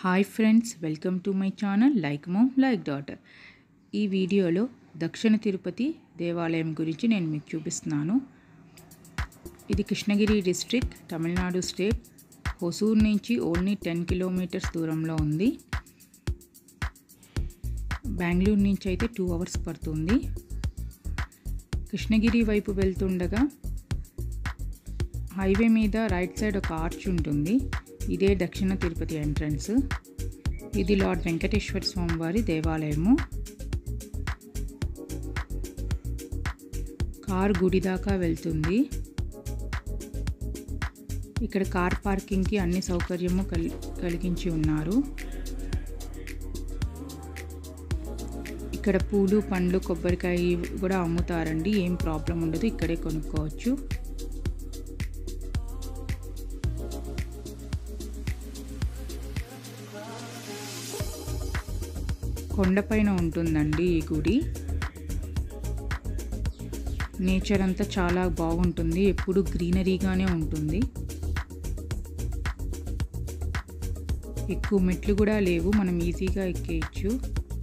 hi friends welcome to my channel like mom like daughter ఈ వీడియోలో దక్షిణ తిరుపతి దేవాలయం గురించి నేను మీకు చూపిస్తున్నాను ఇది కృష్ణగిరి డిస్ట్రిక్ట్ తమిళనాడు స్టేట్ హొసూర్ నుంచి ఓన్లీ టెన్ కిలోమీటర్స్ దూరంలో ఉంది బెంగళూరు నుంచి అయితే టూ అవర్స్ పడుతుంది కృష్ణగిరి వైపు వెళ్తుండగా హైవే మీద రైట్ సైడ్ ఒక ఆర్చ్ ఉంటుంది ఇదే దక్షిణ తిరుపతి ఎంట్రన్స్ ఇది లార్డ్ వెంకటేశ్వర స్వామి వారి దేవాలయము కార్ గుడి దాకా వెళ్తుంది ఇక్కడ కార్ పార్కింగ్కి అన్ని సౌకర్యము కల్ కలిగించి ఉన్నారు ఇక్కడ పూలు పండ్లు కొబ్బరికాయ కూడా అమ్ముతారండి ఏం ప్రాబ్లం ఉండదు ఇక్కడే కొనుక్కోవచ్చు కొండపైన ఉంటుందండి ఈ గుడి నేచర్ అంతా చాలా బాగుంటుంది ఎప్పుడు గ్రీనరీగానే ఉంటుంది ఎక్కువ మెట్లు కూడా లేవు మనం ఈజీగా ఎక్కేయచ్చు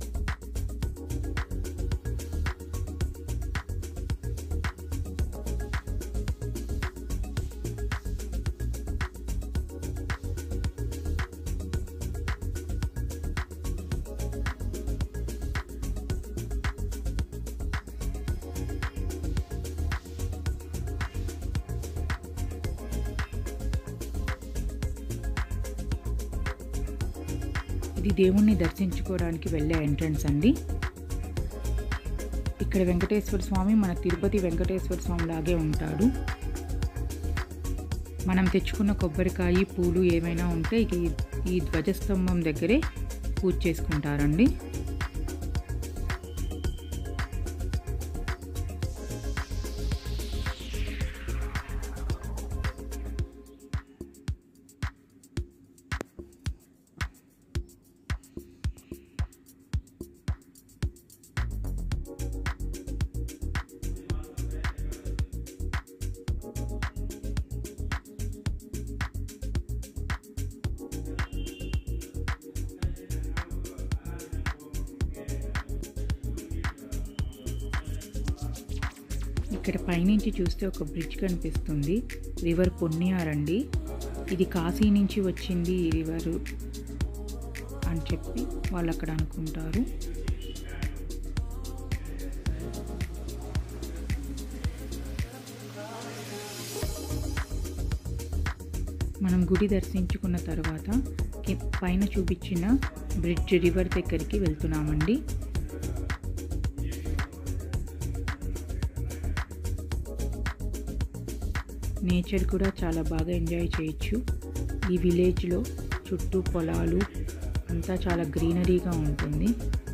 ఇది దేవుణ్ణి దర్శించుకోవడానికి వెళ్ళే ఎంట్రన్స్ అండి ఇక్కడ వెంకటేశ్వర స్వామి మన తిరుపతి వెంకటేశ్వర స్వామి లాగే ఉంటాడు మనం తెచ్చుకున్న కొబ్బరికాయ పూలు ఏమైనా ఉంటే ఇక ఈ ధ్వజస్తంభం దగ్గరే పూజ చేసుకుంటారండి ఇక్కడ పైనుంచి చూస్తే ఒక బ్రిడ్జ్ కనిపిస్తుంది రివర్ పొన్నియార్ అండి ఇది కాశీ నుంచి వచ్చింది ఈ రివర్ అని చెప్పి వాళ్ళు అక్కడ అనుకుంటారు మనం గుడి దర్శించుకున్న తర్వాత పైన చూపించిన బ్రిడ్జ్ రివర్ దగ్గరికి వెళ్తున్నామండి నేచర్ కూడా చాలా బాగా ఎంజాయ్ చేయొచ్చు ఈ విలేజ్లో చుట్టూ పొలాలు అంతా చాలా గ్రీనరీగా ఉంటుంది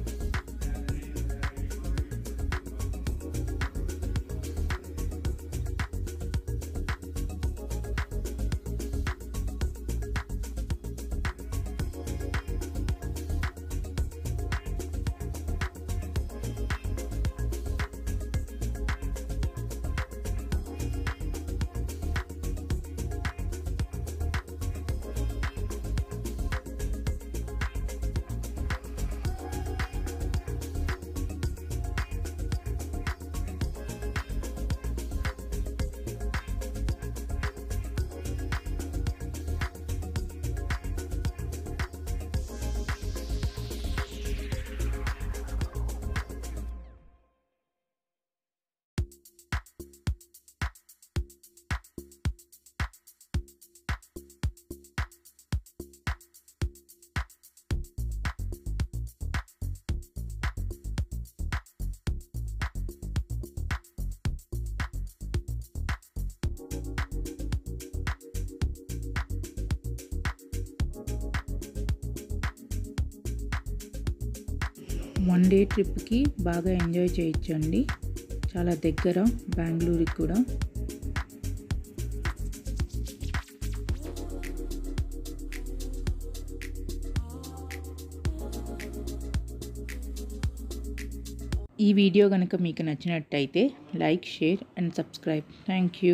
వన్ డే ట్రిప్కి బాగా ఎంజాయ్ చేయొచ్చండి చాలా దగ్గర బెంగళూరుకి కూడా ఈ వీడియో కనుక మీకు నచ్చినట్టయితే like share and subscribe thank you